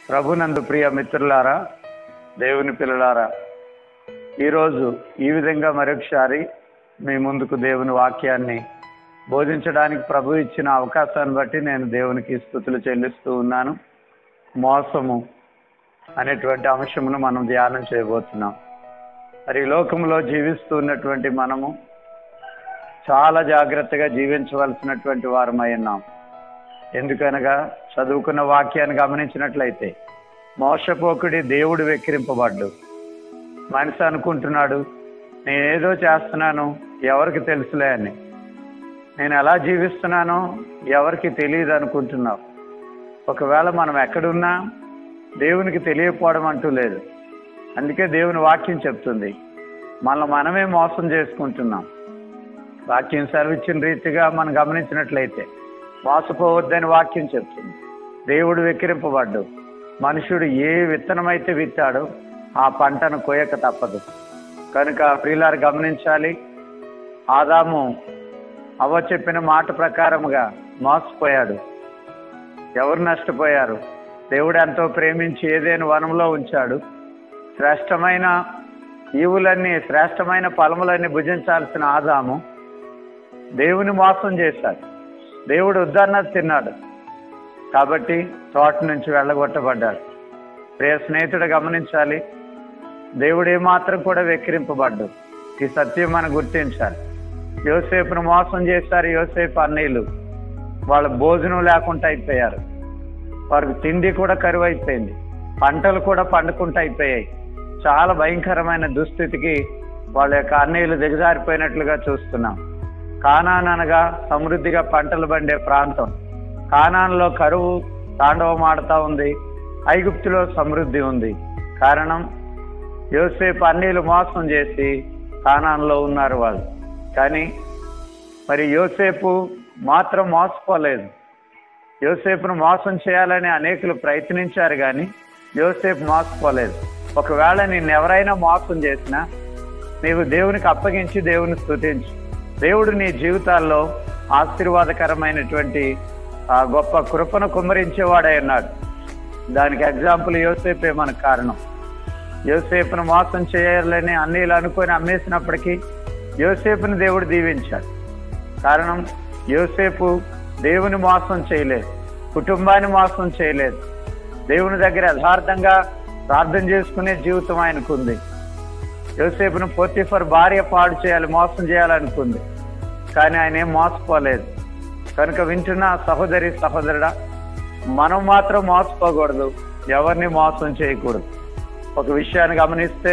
ప్రభునందు ప్రియ మిత్రులారా దేవుని పిల్లలారా ఈరోజు ఈ విధంగా మరొకసారి మీ ముందుకు దేవుని వాక్యాన్ని బోధించడానికి ప్రభు ఇచ్చిన అవకాశాన్ని బట్టి నేను దేవునికి స్థుతులు చెల్లిస్తూ ఉన్నాను మోసము అనేటువంటి అంశమును మనం ధ్యానం చేయబోతున్నాం మరి ఈ లోకంలో జీవిస్తూ ఉన్నటువంటి మనము చాలా జాగ్రత్తగా జీవించవలసినటువంటి వారమై ఉన్నాం ఎందుకనగా చదువుకున్న వాక్యాన్ని గమనించినట్లయితే మోసపోకుడి దేవుడు వెక్కిరింపబడ్డు మనిషి అనుకుంటున్నాడు నేనేదో చేస్తున్నాను ఎవరికి తెలుసులే అని నేను ఎలా జీవిస్తున్నానో ఎవరికి తెలియదు అనుకుంటున్నావు ఒకవేళ మనం ఎక్కడున్నా దేవునికి తెలియకపోవడం అంటూ లేదు అందుకే దేవుని వాక్యం చెప్తుంది మనల్ని మనమే మోసం చేసుకుంటున్నాం వాక్యం సెలవిచ్చిన రీతిగా మనం గమనించినట్లయితే మోసపోవద్దని వాక్యం చెప్తుంది దేవుడు వెక్కిరింపబడ్డు మనుషుడు ఏ విత్తనమైతే విత్తాడో ఆ పంటను కోయక తప్పదు కనుక ప్రియులారు గమనించాలి ఆదాము అవ్వ చెప్పిన మాట ప్రకారముగా మోసపోయాడు ఎవరు నష్టపోయారు దేవుడు ఎంతో ప్రేమించి ఏదైనా వనంలో ఉంచాడు శ్రేష్టమైన ఈవులన్నీ శ్రేష్టమైన ఫలములన్నీ భుజించాల్సిన ఆదాము దేవుని మోసం చేశాడు దేవుడు వద్దన్నది తిన్నాడు కాబట్టి తోట నుంచి వెళ్ళగొట్టబడ్డాడు ప్రియ స్నేహితుడు గమనించాలి దేవుడు ఏమాత్రం కూడా వెక్కిరింపబడ్డు ఈ సత్యం మనం గుర్తించాలి యోసేపును మోసం చేశారు యోసేపు అన్నయ్యలు వాళ్ళ భోజనం లేకుండా అయిపోయారు వారికి తిండి కూడా కరువు అయిపోయింది పంటలు కూడా పండుకుంటూ అయిపోయాయి చాలా భయంకరమైన దుస్థితికి వాళ్ళ యొక్క అన్నయ్యలు దిగజారిపోయినట్లుగా చూస్తున్నాం కానాన్ అనగా సమృద్ధిగా పంటలు పండే ప్రాంతం కానాన్లో కరువు తాండవం ఆడుతూ ఉంది ఐగుప్తులో సమృద్ధి ఉంది కారణం యోసేపు అన్నీలు మోసం చేసి కానాన్లో ఉన్నారు వాళ్ళు కానీ మరి యోసేపు మాత్రం మోసపోలేదు యోసేపును మోసం చేయాలని అనేకులు ప్రయత్నించారు కానీ యోసేపు మోసపోలేదు ఒకవేళ నిన్ను ఎవరైనా మోసం చేసినా నీవు దేవునికి అప్పగించి దేవుని స్తుతించు దేవుడు నీ జీవితాల్లో ఆశీర్వాదకరమైనటువంటి ఆ గొప్ప కృపను కుమ్మరించేవాడై ఉన్నాడు దానికి ఎగ్జాంపుల్ యోసేపే మనకు కారణం యోసేపును మోసం చేయాలని అన్నీలు అనుకొని అమ్మేసినప్పటికీ యోసేపుని దేవుడు దీవించాడు కారణం యోసేపు దేవుని మోసం చేయలేదు కుటుంబాన్ని మోసం చేయలేదు దేవుని దగ్గర యథార్థంగా ప్రార్థన చేసుకునే జీవితం ఆయనకుంది యోసేపును పోతిఫర్ భార్య పాడు చేయాలి మోసం చేయాలనుకుంది కానీ ఆయన ఏం మోసపోలేదు కనుక వింటున్న సహోదరి సహోదరుడా మనం మాత్రం మోసపోకూడదు ఎవరిని మోసం చేయకూడదు ఒక విషయాన్ని గమనిస్తే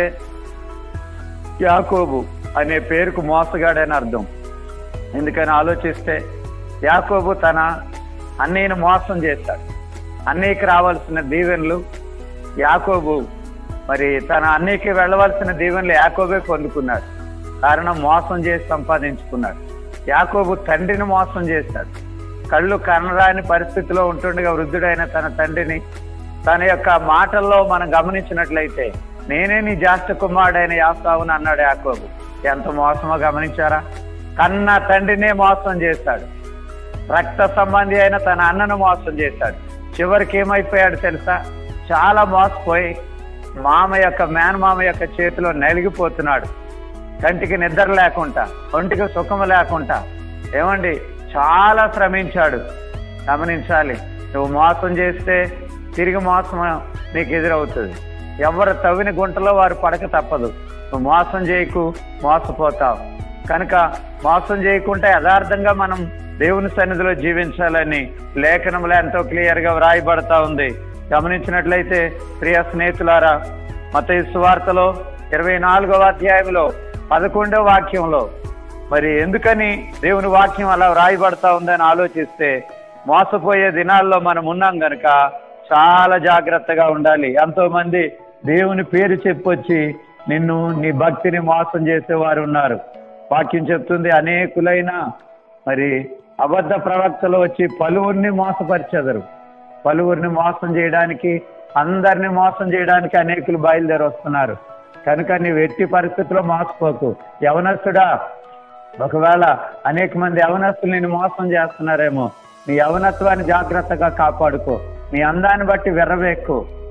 యాకోబు అనే పేరుకు మోసగాడని అర్థం ఎందుకని ఆలోచిస్తే యాకోబు తన అన్నయ్యను మోసం చేశాడు అన్నయ్యకి రావాల్సిన దీవెనలు యాకోబు మరి తన అన్నయ్యకి వెళ్ళవలసిన దీవెనలు యాకోబే పొందుకున్నాడు కారణం మోసం చేసి సంపాదించుకున్నాడు యాకోబు తండ్రిని మోసం చేశాడు కళ్ళు కనరాని పరిస్థితిలో ఉంటుండగా వృద్ధుడైన తన తండ్రిని తన యొక్క మాటల్లో మనం గమనించినట్లయితే నేనే నీ జాస్త కుమారుడైన యాసావుని అన్నాడు యాకోబు ఎంత మోసమో గమనించారా కన్న తండ్రినే మోసం చేశాడు రక్త సంబంధి అయిన తన అన్నను మోసం చేశాడు చివరికి ఏమైపోయాడు తెలుసా చాలా మోసపోయి మామ యొక్క మేనమామ యొక్క చేతిలో నలిగిపోతున్నాడు కంటికి నిద్ర లేకుండా ఒంటికి సుఖం లేకుండా ఏమండి చాలా శ్రమించాడు గమనించాలి నువ్వు మోసం చేస్తే తిరిగి మోసం నీకు ఎదురవుతుంది ఎవరు తవ్విన గుంటలో వారు పడక తప్పదు నువ్వు మోసం చేయకు మోసపోతావు కనుక మోసం చేయకుండా యథార్థంగా మనం దేవుని సన్నిధిలో జీవించాలని లేఖనంలో ఎంతో క్లియర్ గా వ్రాయబడతా ఉంది గమనించినట్లయితే ప్రియ స్నేహితులారా మత సువార్తలో ఇరవై నాలుగవ అధ్యాయంలో పదకొండవ వాక్యంలో మరి ఎందుకని దేవుని వాక్యం అలా వ్రాయబడతా ఉందని ఆలోచిస్తే మోసపోయే దినాల్లో మనం ఉన్నాం గనక చాలా జాగ్రత్తగా ఉండాలి ఎంతో మంది దేవుని పేరు చెప్పొచ్చి నిన్ను నీ భక్తిని మోసం చేసేవారు ఉన్నారు వాక్యం చెప్తుంది అనేకులైన మరి అబద్ధ ప్రవక్తలు వచ్చి పలువురిని మోసపరిచెదరు పలువురిని మోసం చేయడానికి అందరిని మోసం చేయడానికి అనేకులు బయలుదేరి వస్తున్నారు కనుక నీవు ఎట్టి పరిస్థితుల్లో మోసపోకు యవనస్తుడా ఒకవేళ అనేక మంది యవనస్తులు నేను మోసం చేస్తున్నారేమో నీ యవనత్వాన్ని జాగ్రత్తగా కాపాడుకో నీ అందాన్ని బట్టి విర్రవేక్కు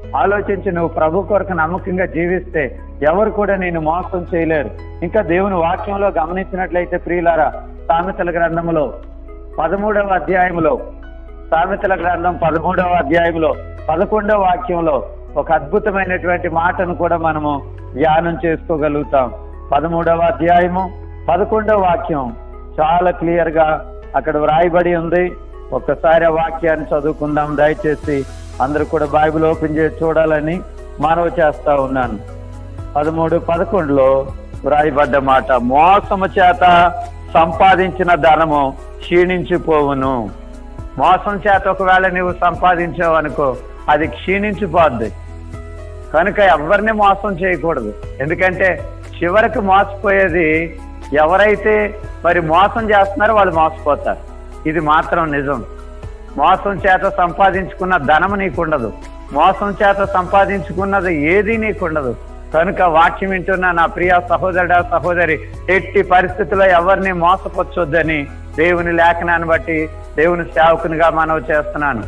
ఆలోచించి నువ్వు ప్రభు కొరకు నమ్మకంగా జీవిస్తే ఎవరు కూడా నేను మోసం చేయలేరు ఇంకా దేవుని వాక్యంలో గమనించినట్లయితే ప్రియులారా సామెతల గ్రంథములో పదమూడవ అధ్యాయంలో సామెతల గ్రంథం పదమూడవ అధ్యాయంలో పదకొండవ వాక్యంలో ఒక అద్భుతమైనటువంటి మాటను కూడా మనము ధ్యానం చేసుకోగలుగుతాం పదమూడవ అధ్యాయము పదకొండవ వాక్యం చాలా క్లియర్ గా అక్కడ వ్రాయబడి ఉంది ఒక్కసారి ఆ వాక్యాన్ని చదువుకుందాం దయచేసి అందరూ కూడా బైబిల్ ఓపెన్ చేసి చూడాలని మనవి చేస్తా ఉన్నాను పదమూడు పదకొండులో వ్రాయబడ్డ మాట మోసము చేత సంపాదించిన ధనము క్షీణించిపోవును మోసం చేత ఒకవేళ నువ్వు సంపాదించావు అనుకో అది క్షీణించిపోద్ది కనుక ఎవరిని మోసం చేయకూడదు ఎందుకంటే చివరికి మోసపోయేది ఎవరైతే మరి మోసం చేస్తున్నారో వాళ్ళు మోసపోతారు ఇది మాత్రం నిజం మోసం చేత సంపాదించుకున్న ధనము నీకుండదు మోసం చేత సంపాదించుకున్నది ఏది నీకుండదు కనుక వాక్యం వింటున్న నా ప్రియ సహోదరుడా సహోదరి ఎట్టి పరిస్థితుల్లో ఎవరిని మోసపరచొద్దని దేవుని లేఖనాన్ని బట్టి దేవుని సేవకునిగా మనవి చేస్తున్నాను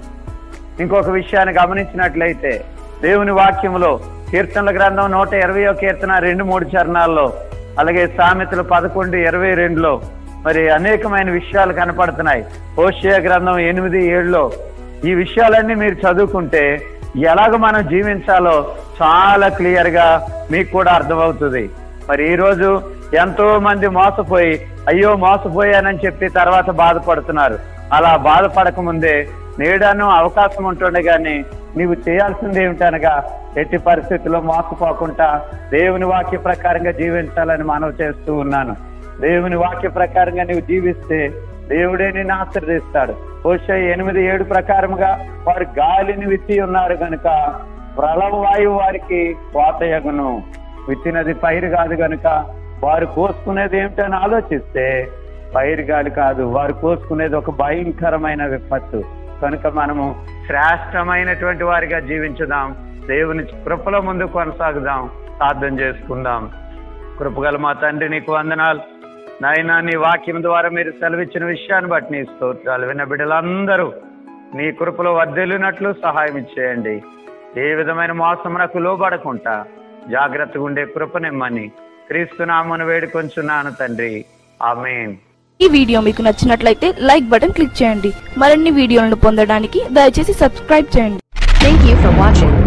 ఇంకొక విషయాన్ని గమనించినట్లయితే దేవుని వాక్యంలో కీర్తనల గ్రంథం నూట ఇరవయో కీర్తన రెండు మూడు చరణాల్లో అలాగే సామెతలు పదకొండు ఇరవై రెండులో మరి అనేకమైన విషయాలు కనపడుతున్నాయి ఓషియా గ్రంథం ఎనిమిది ఏడులో ఈ విషయాలన్నీ మీరు చదువుకుంటే ఎలాగ మనం జీవించాలో చాలా క్లియర్ గా మీకు కూడా అర్థమవుతుంది మరి ఈ రోజు ఎంతో మంది మోసపోయి అయ్యో మోసపోయానని చెప్పి తర్వాత బాధపడుతున్నారు అలా బాధపడక ముందే నేడను అవకాశం ఉంటుండే గాని నీవు చేయాల్సింది ఏమిటనగా ఎట్టి పరిస్థితుల్లో మోసపోకుండా దేవుని వాక్య ప్రకారంగా జీవించాలని మనవి చేస్తూ ఉన్నాను దేవుని వాక్య ప్రకారంగా నీవు జీవిస్తే దేవుడే నిన్ను ఆశీర్దిస్తాడు బహుశా ఎనిమిది ఏడు ప్రకారముగా వారు గాలిని విత్తి ఉన్నారు కనుక ప్రళవ వాయువు వారికి కోతయగును విత్తినది పైరు కాదు కనుక వారు కోసుకునేది ఏమిటని ఆలోచిస్తే పైరు గాలి కాదు వారు కోసుకునేది ఒక భయంకరమైన విపత్తు కనుక మనము శ్రేష్టమైనటువంటి వారిగా జీవించుదాం దేవుని కృపల ముందు కొనసాగుదాం ప్రార్థన చేసుకుందాం కృపగల మా తండ్రి నీకు వందనాలు నాయన నీ వాక్యం ద్వారా మీరు సెలవిచ్చిన విషయాన్ని బట్టి నీ స్తోత్రాలు విన్న బిడ్డలందరూ నీ కృపలో వర్ధిల్లినట్లు సహాయం ఇచ్చేయండి ఏ విధమైన మోసమునకు లోబడకుండా జాగ్రత్తగా ఉండే కృపనిమ్మని క్రీస్తునామను వేడుకొంచున్నాను తండ్రి ఆమెన్ ఈ వీడియో మీకు నచ్చినట్లయితే లైక్ బటన్ క్లిక్ చేయండి మరిన్ని వీడియోలను పొందడానికి దయచేసి సబ్స్క్రైబ్ చేయండి Thank you for watching.